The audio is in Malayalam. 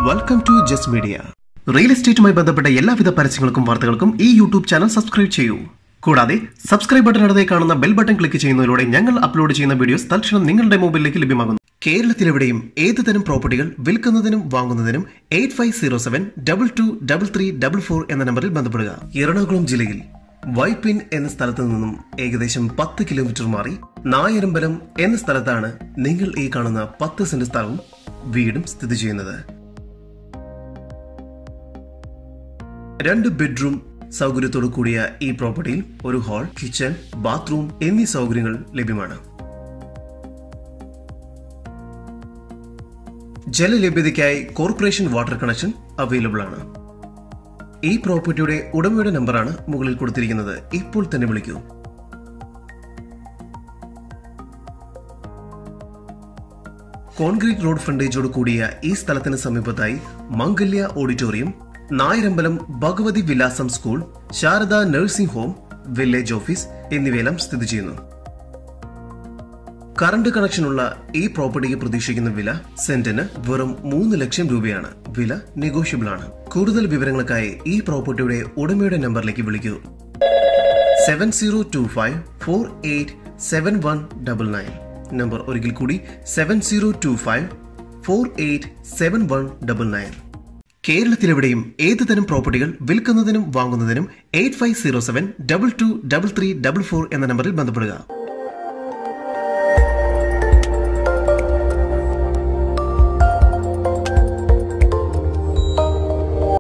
welcome to just media real എസ്റ്റേറ്റുമായി ബന്ധപ്പെട്ട എല്ലാവിധ പരസ്യങ്ങൾക്കും വാർത്തകൾക്കും ഈ യൂട്യൂബ് ചാനൽ സബ്സ്ക്രൈബ് ചെയ്യൂ കൂടാതെ സബ്സ്ക്രൈബ് ബട്ടൺ അടുത്തേ കാണുന്ന ബെൽ ബട്ടൺ ക്ലിക്ക് ചെയ്യുന്നതിലൂടെ ഞങ്ങൾ അപ്ലോഡ് ചെയ്യുന്ന വീഡിയോസ് തൽക്ഷണം നിങ്ങളുടെ മൊബൈലിലേക്ക് ലഭ്യമാകുന്നു കേരളത്തിലെവിടെയും ഏത് തരം പ്രോപ്പർട്ടികൾ വിൽക്കുന്നതിനും വാങ്ങുന്നതിനും eight five zero seven double two double three double four എന്ന നമ്പറിൽ ബന്ധപ്പെടുക എറണാകുളം ജില്ലയിൽ വൈപ്പിൻ എന്ന സ്ഥലത്ത് നിന്നും ഏകദേശം പത്ത് കിലോമീറ്റർ മാറി നായരമ്പലം എന്ന സ്ഥലത്താണ് നിങ്ങൾ ഈ കാണുന്ന പത്ത് സെന്റ് സ്ഥലവും വീടും സ്ഥിതി ചെയ്യുന്നത് രണ്ട് ബെഡ്റൂം സൗകര്യത്തോടു കൂടിയ ഈ പ്രോപ്പർട്ടിയിൽ ഒരു ഹാൾ കിച്ചൺ ബാത്റൂം എന്നീ സൗകര്യങ്ങൾ ലഭ്യമാണ് ജലലഭ്യതയ്ക്കായി കോർപ്പറേഷൻ വാട്ടർ കണക്ഷൻ അവൈലബിൾ ആണ് ഈ പ്രോപ്പർട്ടിയുടെ ഉടമയുടെ നമ്പറാണ് മുകളിൽ കൊടുത്തിരിക്കുന്നത് ഇപ്പോൾ തന്നെ വിളിക്കൂ കോൺക്രീറ്റ് റോഡ് ഫ്രണ്ടേജോട് കൂടിയ ഈ സ്ഥലത്തിന് സമീപത്തായി മംഗല്യ auditorium Nayarambalam Bhagavathi Vilasam school Sharada nursing home village office എന്നിവയെല്ലാം സ്ഥിതി ചെയ്യുന്നു കറണ്ട് കണക്ഷനുള്ള ഈ പ്രോപ്പർട്ടിക്ക് പ്രതീക്ഷിക്കുന്ന വില സെന്റിന് വെറും മൂന്ന് ലക്ഷം രൂപയാണ് വില നെഗോഷ്യബിൾ ആണ് കൂടുതൽ വിവരങ്ങൾക്കായി ഈ പ്രോപ്പർട്ടിയുടെ ഉടമയുടെ നമ്പറിലേക്ക് വിളിക്കൂ seven zero two five four eight seven one double nine number ഒരിക്കൽ കൂടി seven zero two five four eight seven one double nine കേരളത്തിലെവിടെയും ഏത് തരം പ്രോപ്പർട്ടികൾ വിൽക്കുന്നതിനും വാങ്ങുന്നതിനും eight five zero seven double two double three double four എന്ന നമ്പറിൽ ബന്ധപ്പെടുക